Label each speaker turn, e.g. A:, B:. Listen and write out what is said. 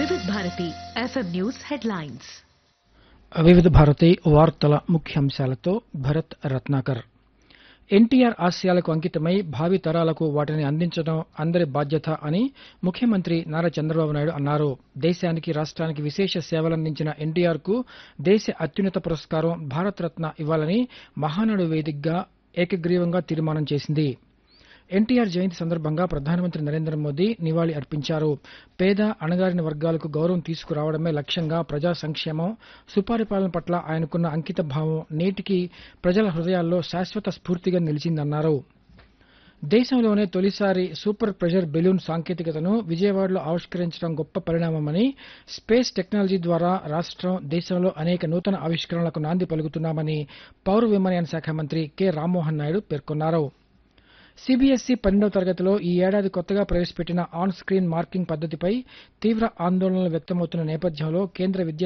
A: వివిధ Bharati FM news headlines
B: వివిధ భారతి వార్తల ముఖ్యాంశాలతో భరత్ రత్నాకర్ ఎన్టీఆర్ ఆశయాలకు అంకితమై భావి తరాలకు వాటిని అందించడం అందరి బాధ్యత అని ముఖ్యమంత్రి నారా చంద్రబాబు నాయుడు అన్నారు దేశానికి రాష్ట్రానికి విశేష సేవలందించిన ఎన్టీఆర్ కు దేశ అత్యున్నత పురస్కారం భారత్ రత్న ఇవ్వాలని మహానాడు వేదికగా ఏకగ్రీవంగా తీర్మానం చేసింది ఎన్టీఆర్ జయంతి సందర్భంగా ప్రధానమంత్రి నరేంద్ర మోదీ నివాళి అర్పించారు పేద అణగారిన వర్గాలకు గౌరవం తీసుకురావడమే లక్ష్యంగా ప్రజా సంక్షేమం సుపరిపాలన పట్ల ఆయనకున్న అంకిత భావం నేటికి ప్రజల హృదయాల్లో శాశ్వత స్ఫూర్తిగా నిలిచిందన్నారు దేశంలోనే తొలిసారి సూపర్ ప్రెషర్ బెలూన్ సాంకేతికతను విజయవాడలో ఆవిష్కరించడం గొప్ప పరిణామమని స్పేస్ టెక్నాలజీ ద్వారా రాష్ట్రం దేశంలో అనేక నూతన ఆవిష్కరణలకు నాంది పలుకుతున్నామని పౌర విమానయాన శాఖ మంత్రి కె రామ్మోహన్ నాయుడు పేర్కొన్నారు సిబిఎస్ఈ పన్నెండవ తరగతిలో ఈ ఏడాది కొత్తగా ప్రవేశపెట్టిన ఆన్ స్క్రీన్ మార్కింగ్ పద్దతిపై తీవ్ర ఆందోళనలు వ్యక్తమవుతున్న నేపథ్యంలో కేంద్ర విద్యా